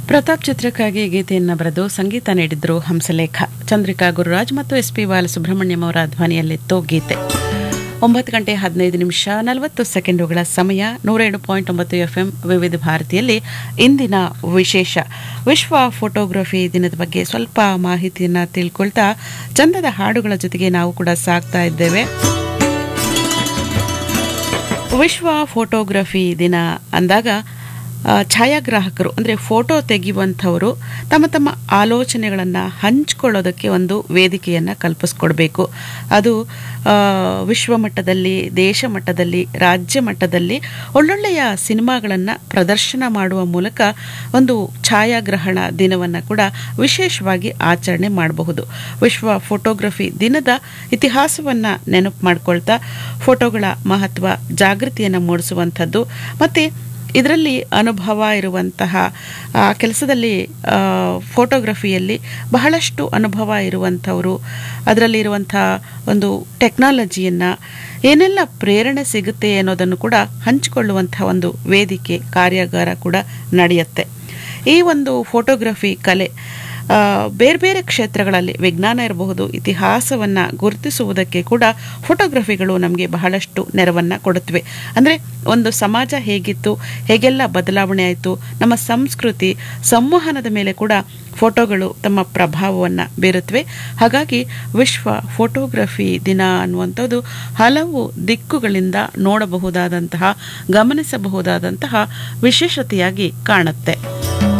ಪ್ರತಾಪ್ ಚಿತ್ರಕ್ಕಾಗಿ ಗೀತೆಯನ್ನು ಬರೆದು ಸಂಗೀತ ನೀಡಿದ್ರು ಹಂಸಲೇಖ ಚಂದ್ರಿಕಾ ಗುರುರಾಜ್ ಮತ್ತು ಎಸ್ ಪಿ ಬಾಲಸುಬ್ರಹ್ಮಣ್ಯಂ ಅವರ ಧ್ವನಿಯಲ್ಲಿತ್ತು ಗೀತೆ ಒಂಬತ್ತು ಗಂಟೆ ಹದಿನೈದು ನಿಮಿಷ ನಲವತ್ತು ಸೆಕೆಂಡುಗಳ ಸಮಯ ನೂರೇಳು ಪಾಯಿಂಟ್ ಒಂಬತ್ತು ಎಫ್ ಎಂ ವಿವಿಧ ಭಾರತಿಯಲ್ಲಿ ಇಂದಿನ ವಿಶೇಷ ವಿಶ್ವ ಫೋಟೋಗ್ರಫಿ ದಿನದ ಬಗ್ಗೆ ಸ್ವಲ್ಪ ಮಾಹಿತಿಯನ್ನು ತಿಳ್ಕೊಳ್ತಾ ಚಂದದ ಹಾಡುಗಳ ಜೊತೆಗೆ ನಾವು ಕೂಡ ಸಾಗ್ತಾ ಇದ್ದೇವೆ ವಿಶ್ವ ಫೋಟೋಗ್ರಫಿ ದಿನ ಅಂದಾಗ ಆ, ಛಾಯಾಗ್ರಾಹಕರು ಅಂದರೆ ಫೋಟೋ ತೆಗೆಯುವಂಥವರು ತಮ್ಮ ತಮ್ಮ ಆಲೋಚನೆಗಳನ್ನು ಹಂಚ್ಕೊಳ್ಳೋದಕ್ಕೆ ಒಂದು ವೇದಿಕೆಯನ್ನು ಕಲ್ಪಿಸ್ಕೊಡ್ಬೇಕು ಅದು ಆ, ವಿಶ್ವ ಮಟ್ಟದಲ್ಲಿ ದೇಶ ಮಟ್ಟದಲ್ಲಿ ರಾಜ್ಯ ಮಟ್ಟದಲ್ಲಿ ಒಳ್ಳೊಳ್ಳೆಯ ಸಿನಿಮಾಗಳನ್ನು ಪ್ರದರ್ಶನ ಮಾಡುವ ಮೂಲಕ ಒಂದು ಛಾಯಾಗ್ರಹಣ ದಿನವನ್ನು ಕೂಡ ವಿಶೇಷವಾಗಿ ಆಚರಣೆ ಮಾಡಬಹುದು ವಿಶ್ವ ಫೋಟೋಗ್ರಫಿ ದಿನದ ಇತಿಹಾಸವನ್ನು ನೆನಪು ಮಾಡ್ಕೊಳ್ತಾ ಫೋಟೋಗಳ ಮಹತ್ವ ಜಾಗೃತಿಯನ್ನು ಮೂಡಿಸುವಂಥದ್ದು ಮತ್ತು ಇದರಲ್ಲಿ ಅನುಭವ ಇರುವಂತಹ ಆ ಕೆಲಸದಲ್ಲಿ ಆ, ಫೋಟೋಗ್ರಫಿಯಲ್ಲಿ ಬಹಳಷ್ಟು ಅನುಭವ ಇರುವಂಥವರು ಅದರಲ್ಲಿ ಇರುವಂಥ ಒಂದು ಟೆಕ್ನಾಲಜಿಯನ್ನು ಏನೆಲ್ಲ ಪ್ರೇರಣೆ ಸಿಗುತ್ತೆ ಅನ್ನೋದನ್ನು ಕೂಡ ಹಂಚಿಕೊಳ್ಳುವಂಥ ಒಂದು ವೇದಿಕೆ ಕಾರ್ಯಾಗಾರ ಕೂಡ ನಡೆಯುತ್ತೆ ಈ ಒಂದು ಫೋಟೋಗ್ರಫಿ ಕಲೆ ಆ, ಬೇರೆ ಬೇರೆ ಕ್ಷೇತ್ರಗಳಲ್ಲಿ ವಿಜ್ಞಾನ ಇರಬಹುದು ಇತಿಹಾಸವನ್ನು ಗುರುತಿಸುವುದಕ್ಕೆ ಕೂಡ ಫೋಟೋಗ್ರಫಿಗಳು ನಮಗೆ ಬಹಳಷ್ಟು ನೆರವನ್ನು ಕೊಡುತ್ತವೆ ಅಂದರೆ ಒಂದು ಸಮಾಜ ಹೇಗಿತ್ತು ಹೇಗೆಲ್ಲ ಬದಲಾವಣೆ ಆಯಿತು ನಮ್ಮ ಸಂಸ್ಕೃತಿ ಸಂವಹನದ ಮೇಲೆ ಕೂಡ ಫೋಟೋಗಳು ತಮ್ಮ ಪ್ರಭಾವವನ್ನು ಬೀರುತ್ತವೆ ಹಾಗಾಗಿ ವಿಶ್ವ ಫೋಟೋಗ್ರಫಿ ದಿನ ಅನ್ನುವಂಥದ್ದು ಹಲವು ದಿಕ್ಕುಗಳಿಂದ ನೋಡಬಹುದಾದಂತಹ ಗಮನಿಸಬಹುದಾದಂತಹ ವಿಶೇಷತೆಯಾಗಿ ಕಾಣುತ್ತೆ